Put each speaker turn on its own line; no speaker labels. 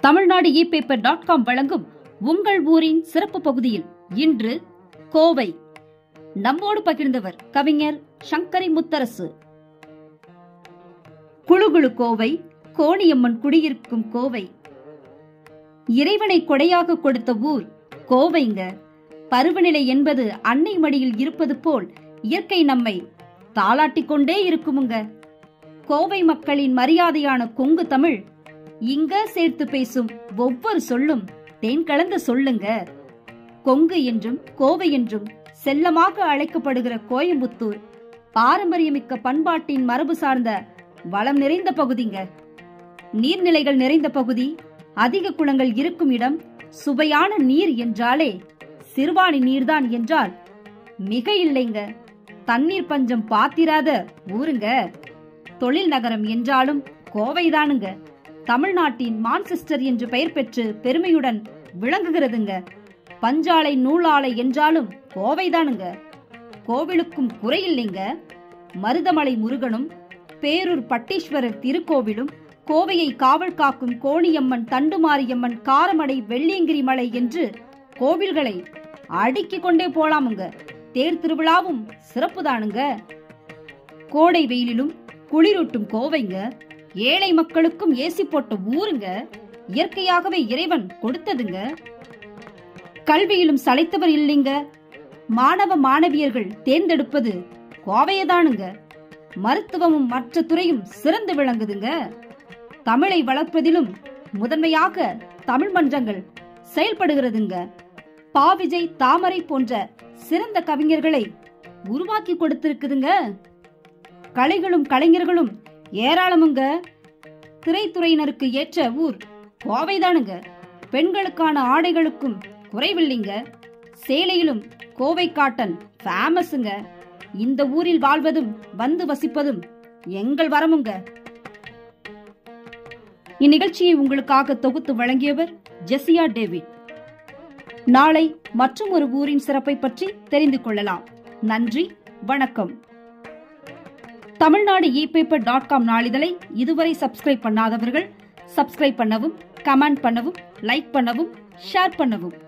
Tamil Nadu e paper dot com வழங்கும் உங்கள் ஊரின் சிறப்பு பகுதியில் இன்று கோவை நம்மோடு பகிர்ந்தவர் கவிஞர் சங்கரி முத்தரசு குழுகுழு கோவை கோணியம்மன் குடியிருக்கும் கோவை இறைவனை கொடையாக கொடுத்த ஊர் கோவைங்க பருவநிலை என்பது அன்னை மடியில் இருப்பது போல் இயற்கை நம்மை தாளாட்டிக் கொண்டே இருக்குமுங்க கோவை மக்களின் மரியாதையான கொங்கு தமிழ் இங்க சேர்த்து பேசும் ஒவ்வொரு சொல்லும் தேன் கலந்த சொல்லுங்க கொங்கு என்றும் கோவை என்றும் செல்லமாக அழைக்கப்படுகிற கோயம்புத்தூர் பாரம்பரியமிக்க பண்பாட்டின் மரபு சார்ந்த வளம் நிறைந்த பகுதிங்க நீர்நிலைகள் நிறைந்த பகுதி அதிக குளங்கள் இருக்கும் இடம் சுவையான நீர் என்றாலே சிறுவாணி நீர்தான் என்றால் மிக இல்லைங்க தண்ணீர் பஞ்சம் பாத்திராத ஊருங்க தொழில் நகரம் என்றாலும் கோவைதானுங்க தமிழ்நாட்டின் மான்செஸ்டர் என்று பெயர் பெற்று பெருமையுடன் விளங்குகிறதுங்க பஞ்சாலை நூலாலை என்றாலும் கோவைதானுங்க கோவிலுக்கும் குறையில்லைங்க மருதமலை முருகனும் பேரூர் பட்டீஸ்வரர் திருக்கோவிலும் கோவையை காவல் காக்கும் கோணியம்மன் தண்டுமாரியம்மன் காரமடை வெள்ளியங்கிரி மலை என்று கோவில்களை அடுக்கிக் கொண்டே போலாமுங்க தேர் திருவிழாவும் சிறப்புதானுங்க கோடை வெயிலிலும் குளிரூட்டும் கோவைங்க ஏழை மக்களுக்கும் ஏசி போட்ட ஊருங்க இயற்கையாகவே இறைவன் கொடுத்ததுங்க கல்வியிலும் சளைத்தவர் இல்லைங்க மாணவ மாணவியர்கள் தேர்ந்தெடுப்பது கோவையதானுங்க மருத்துவமும் மற்ற துறையும் சிறந்து விளங்குதுங்க தமிழை வளர்ப்பதிலும் முதன்மையாக தமிழ் மன்றங்கள் செயல்படுகிறதுங்க பாவிஜய் தாமரை போன்ற சிறந்த கவிஞர்களை உருவாக்கி கொடுத்திருக்குதுங்க கலைகளும் கலைஞர்களும் ஏராளமுங்க திரைத்துறையினருக்கு ஏற்ற ஊர் கோவைதானுங்க பெண்களுக்கான ஆடைகளுக்கும் குறைவில்லைங்க சேலையிலும் கோவை காட்டன் ஃபேமஸுங்க இந்த ஊரில் வாழ்வதும் வந்து வசிப்பதும் எங்கள் வரமுங்க இந்நிகழ்ச்சியை உங்களுக்காக தொகுத்து வழங்கியவர் ஜெசியா டேவிட் நாளை மற்றும் ஒரு ஊரின் சிறப்பை பற்றி தெரிந்து கொள்ளலாம் நன்றி வணக்கம் Tamil Nadu e paper dot com நாளிதழை இதுவரை சப்ஸ்கிரைப் பண்ணாதவர்கள் சப்ஸ்கிரைப் பண்ணவும் கமெண்ட் பண்ணவும் லைக் பண்ணவும் ஷேர் பண்ணவும்